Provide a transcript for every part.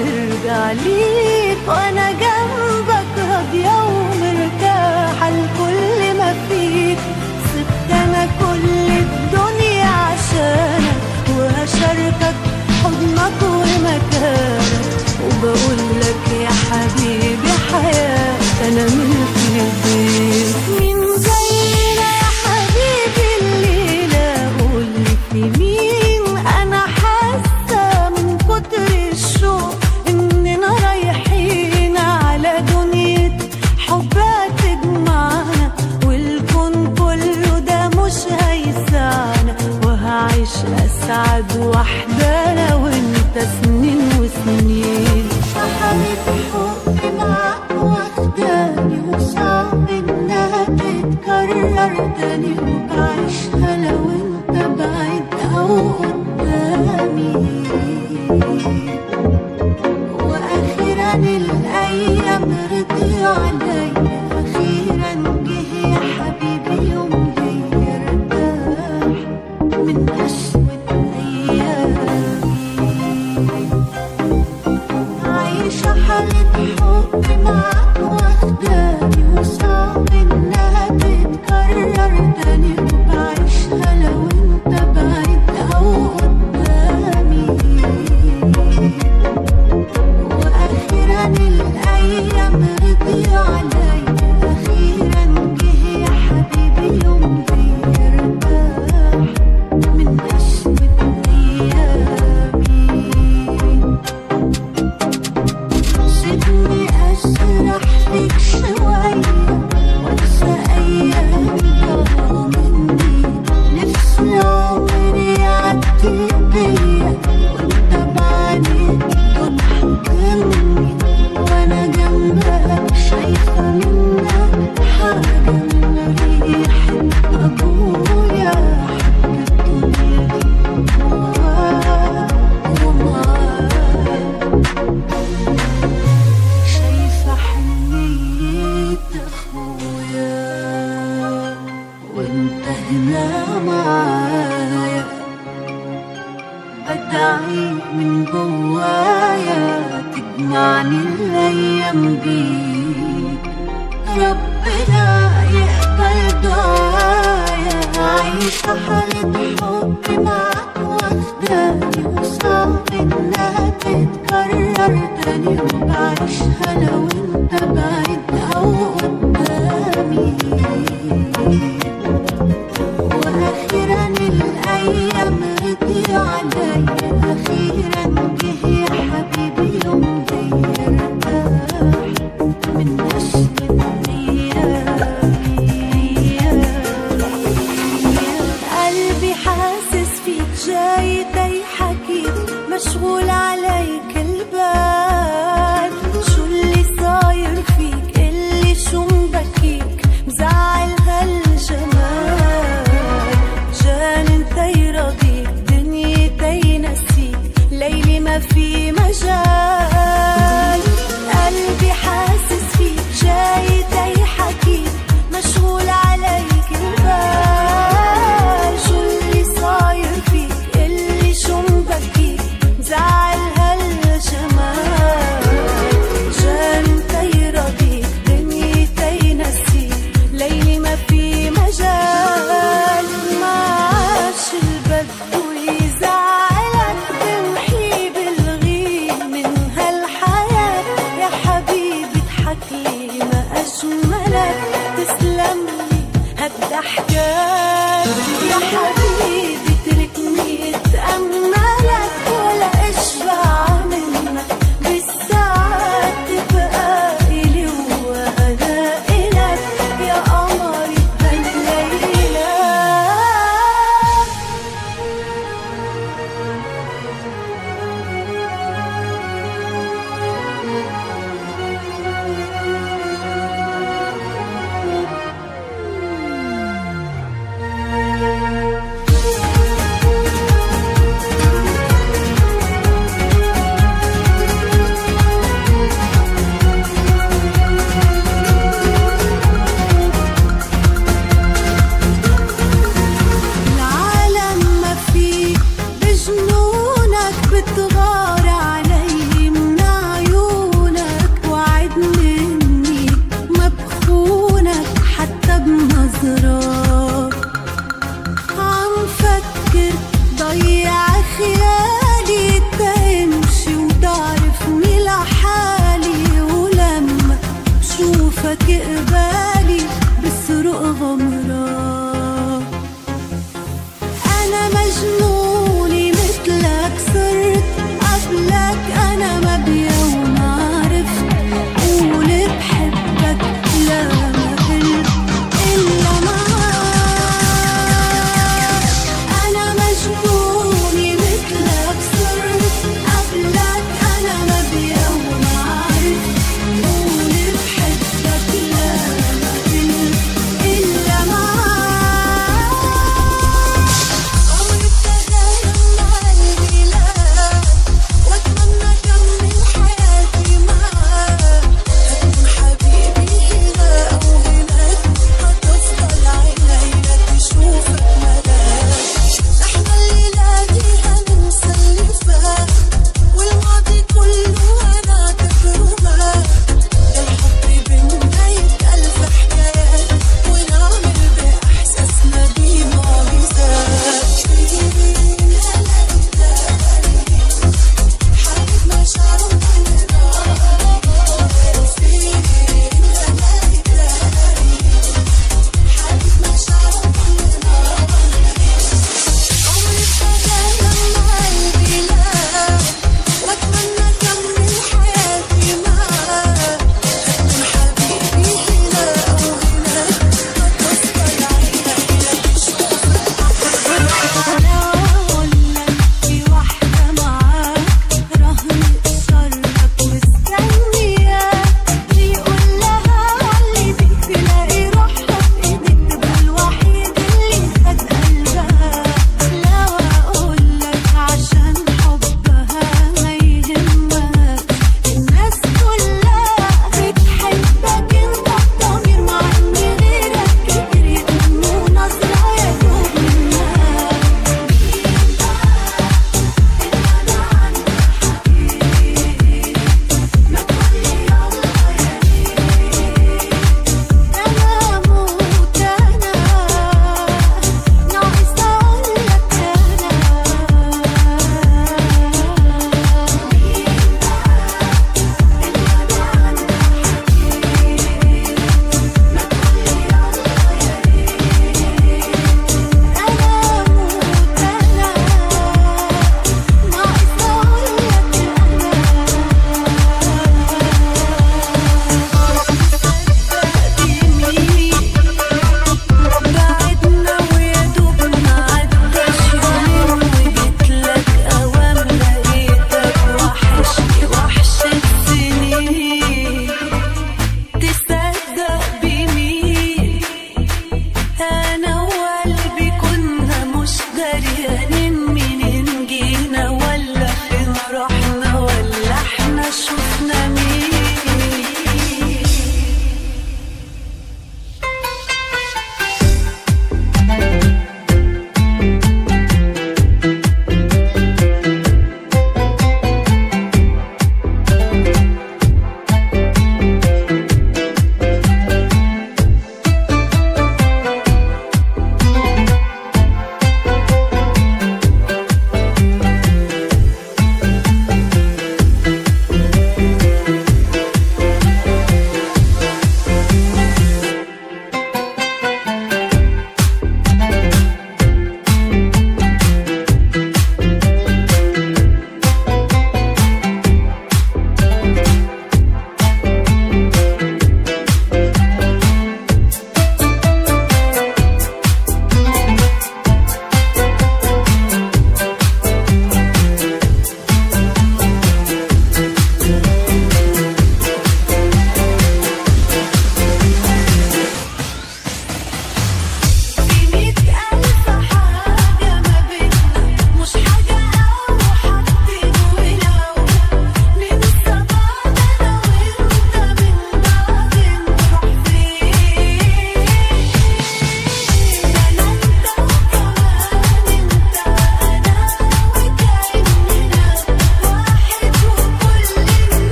ترجع ليك وانا جنبك راضية ومرتاحة لكل ما فيك سبت انا كل الدنيا عشانك وهشاركك حضنك ومكانك وبقول لك يا حبيبي حياتي انا ملك ايديك مين زينا يا حبيبي الليلة قولي في مين انا حاسة من كتر الشوق اننا رايحين على دنيا حبك تجمعنا والكون كله ده مش هيسعنا وهعيش اسعد وحدة انا وانت سنين وسنين حبيبي حبي معاك واخداني وصعب انها تتكرر تاني وبعيشها لو انت بعيد او قدامي واخيرا الايام رضي عليا اخيرا جه يا حبيبي يوم ليا ارتاح من اسود ايامي عايشة حالة حب معاك واخداني وصعب انها تتكرر تاني وبعيشها لو انت بعيد او قدامي واخيرا الايام رضي عليا اخيرا جه يا حبيبي يوم ليا ارتاح من اسود ايامي سيبني أسرح فيك شوية وأنسى أيامي ضاعوا مني نفسي عمري يعدي بيا وأنت بعدك تضحكني وأنا جنبك شايفة منك حاجة من ريحة أبويا حبة الدنيا دي جواك ومعاك شايفة حنية أخويا وانت هنا معايا بدعي من جوايا تجمعني الأيام بيك ربنا يقبل دعايا عايشة حالة حب معاك واخداني وصعب انها تتكرر تاني وبعيشها لو انت بعيد او قدامي واخيرا الايام رضي عليا اخيرا جه يا حبيبي يوم ليا ارتاح من اسود قلبي حاسس فيك جاي تيحكيك مشغول عليك البال شو اللي صاير فيك اللي شو مبكيك مزعل هالجمال جانن تيرضيك دنيا تينسيك ليلي ما في مجال قلبي حاسس فيك جاي تيحكيك مشغول عليك البال شو اللي صاير فيك اللي شو مبكيك مزعل هالجمال جان تيرضيك دنيا تينسيك ليلي ما في مجال معاش البد ويزعلك تمحي بالغيب من هالحياة يا حبيبي اضحك لي ما أجملك تسلم لي هالضحكات يا حبيبي تركني اتأملك ولا اشبع منك بالساعات تبقى إلي وأنا إلك يا قمري هالليلة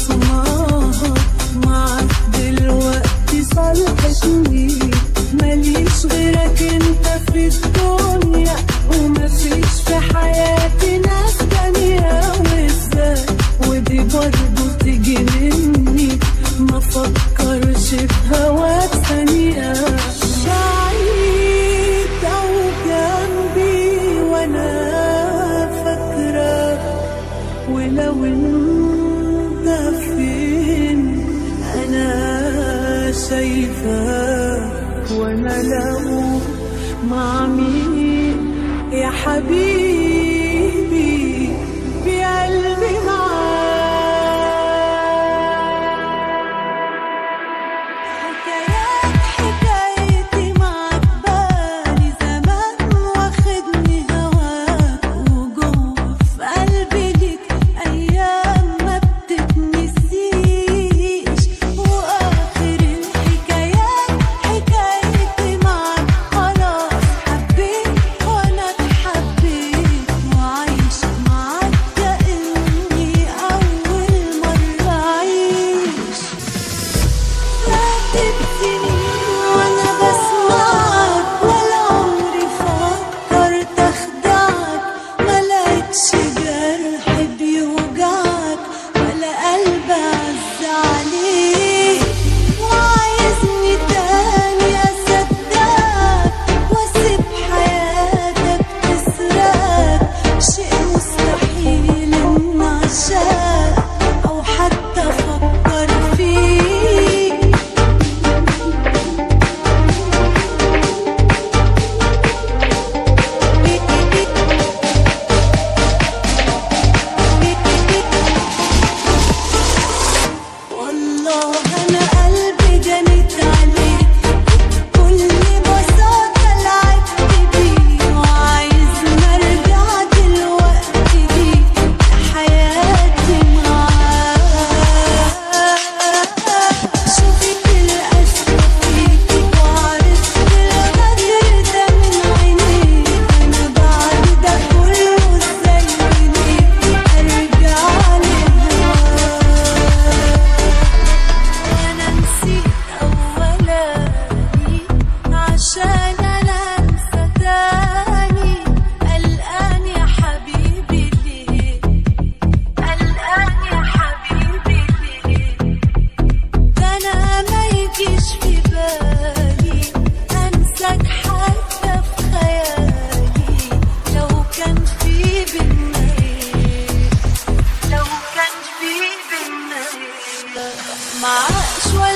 خصماها معاك دلوقتي صالحتني ماليش غيرك انت في الدنيا ومفيش في حياتي ناس تانية وازاي ودي برضه تيجي مني ما فكرش في هواك ثانية بعيد أو جنبي وأنا فاكرة ولو انت فين انا شايفاك وانا لو مع مين يا حبيبي بقلبي معاك حكايات حكايتي معاك بالي زمان واخدني هواك وجوه في قلبي ليك ايام ما بتتنسيش واخر الحكايات حكايتي معاك خلاص حبيت وانا اتحبيت وعايش معاك كاني اول مره اعيش فاتت سنين وانا بسمعك ولا عمري فكرت اخدعك ما لقيتش جرح بيوجعك ولا قلب عز عليك وعايزني تاني اصدقك واسيب حياتك تسرقك شيء مستحيل ان اعشاك او حتى افكر فيك والله انا قلبي جنت عليك بكل بساطة لعبت بيه وعايز نرجع دلوقتي ليك حياتي معاك شفت الأسى فيك وعرفت الغدر ده من عينيك أنا بعد ده كله ازاي ليك أرجع لهواك أنا نسيت أولاني عشان أنا أنسى تاني قلقان يا حبيبي ليه قلقان يا حبيبي ليه ده أنا ما يجيش في بالي أنساك حتى في خيالي لو كان في بينا إيه لو كان في بينا إيه معاش ولا